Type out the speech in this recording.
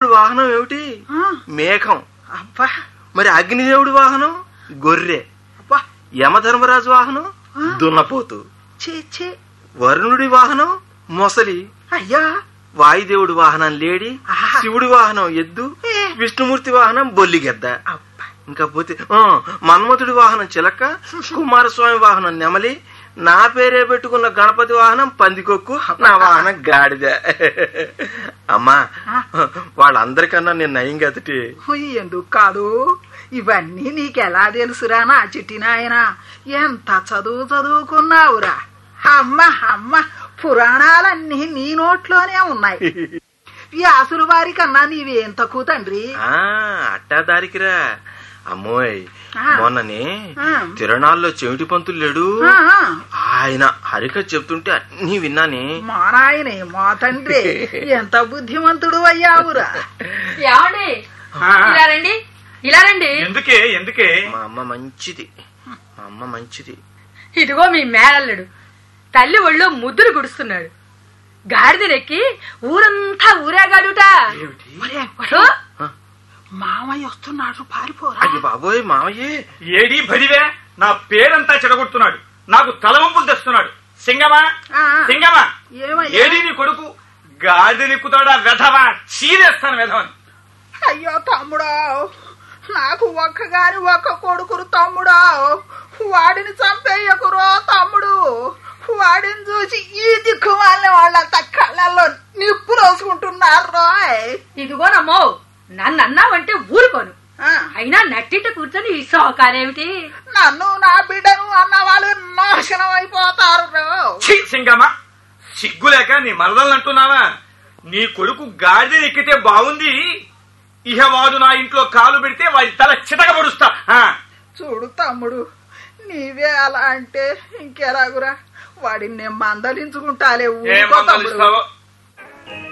వాహనం ఏమిటి ఆ, మేఘం అబ్బా మరి అగ్నిదేవుడి వాహనం గొర్రె అబ్బా యమధర్మరాజు వాహనం ఆ. దున్నపోతు చే చే వరుణుడి వాహనం మొసలి అయ్యా వాయుదేవుడి వాహనం లేడి ఆహా. శివుడి వాహనం ఎద్దు ఏ. విష్ణుమూర్తి వాహనం బొల్లిగెద్ద అబ్బా ఇంకా పోతే ఆ, మన్మథుడి వాహనం చిలక కుమారస్వామి వాహనం నెమలి నా పేరే పెట్టుకున్న గణపతి వాహనం పందికొక్కు నా వాహనం గాడిద అమ్మా వాళ్ళందరికన్నా నేను నయం కదటి హుయ్, ఎందుకు కాదు ఇవన్నీ నీకెలా తెలుసురా నా చిట్టి నాయన ఎంత చదువు చదువుకున్నావురా అమ్మ అమ్మ పురాణాలన్నీ నీ నోట్లోనే ఉన్నాయి వ్యాసుల వారి కన్నా నీవేం తక్కువ తండ్రి ఆ అట్టా దారికిరా అమ్మోయ్ ఆ. మొన్ననే ఆ. తిరణాల్లో చెవిటి పంతులు లేడు ఆ, ఆ, ఆయన హరిక చెప్తుంటే అన్నీ విన్నానే మా నాయనే మా తండ్రి ఎంత బుద్ధిమంతుడు అయ్యావురా ఏమండి ఇలా రండి ఇలా రండి ఎందుకే ఎందుకే మా అమ్మ మంచిది మా అమ్మ మంచిది ఇదిగో మీ మేనల్లుడు తల్లి ఒళ్ళో ముద్దురు గుడుస్తున్నాడు గాడిదనెక్కి ఊరంతా ఊరేగాడుట ఒరే, ఒరే, సో, మామయ్య వస్తున్నాడు పారిపోరా అయ్య బాబోయ్ మావయ్యే ఏడి భదివే నా పేరంతా చెడగొడుతున్నాడు నాకు తలవంపులు తెస్తున్నాడు సింగమా ఆ, ఆ. సింగమా ఏమయ్యా? ఏడి నీ కొడుకు గాడిదెక్కుతాడా వెధవా చీరేస్తాను వెధవని అయ్యో తమ్ముడా నాకు ఒక్కగాని ఒక్క కొడుకురు తమ్ముడా వాడిని చంపేయకురో తమ్ముడు వాడిని చూసి ఈ దిక్కు వాళ్ళ వాళ్ళంతా కళ్ళల్లో నిప్పు రోసుకుంటున్నారు రోయ్ ఇదిగోనమ్మో నన్ను అన్నావంటే ఊరుకోను ఆ, అయినా నట్టిట కూర్చొని ఈ సోకారేమిటి నన్ను నా బిడ్డను అన్న వాళ్ళు నాశనం అయిపోతారు రో ఛీ సింగమా సిగ్గులేక నీ మరదలు అంటున్నావా నీ కొడుకు గాడిద ఎక్కితే బాగుంది ఇహ వాడు నా ఇంట్లో కాలు పెడితే వాడి తల చితక పొడుస్తా ఆ, చూడు తమ్ముడు నీవే అలా అంటే ఇంకెలాగురా వాడిని నేను మందలించుకుంటాలే ఏం ఊరుకో తమ్ముడు మందలిస్తావో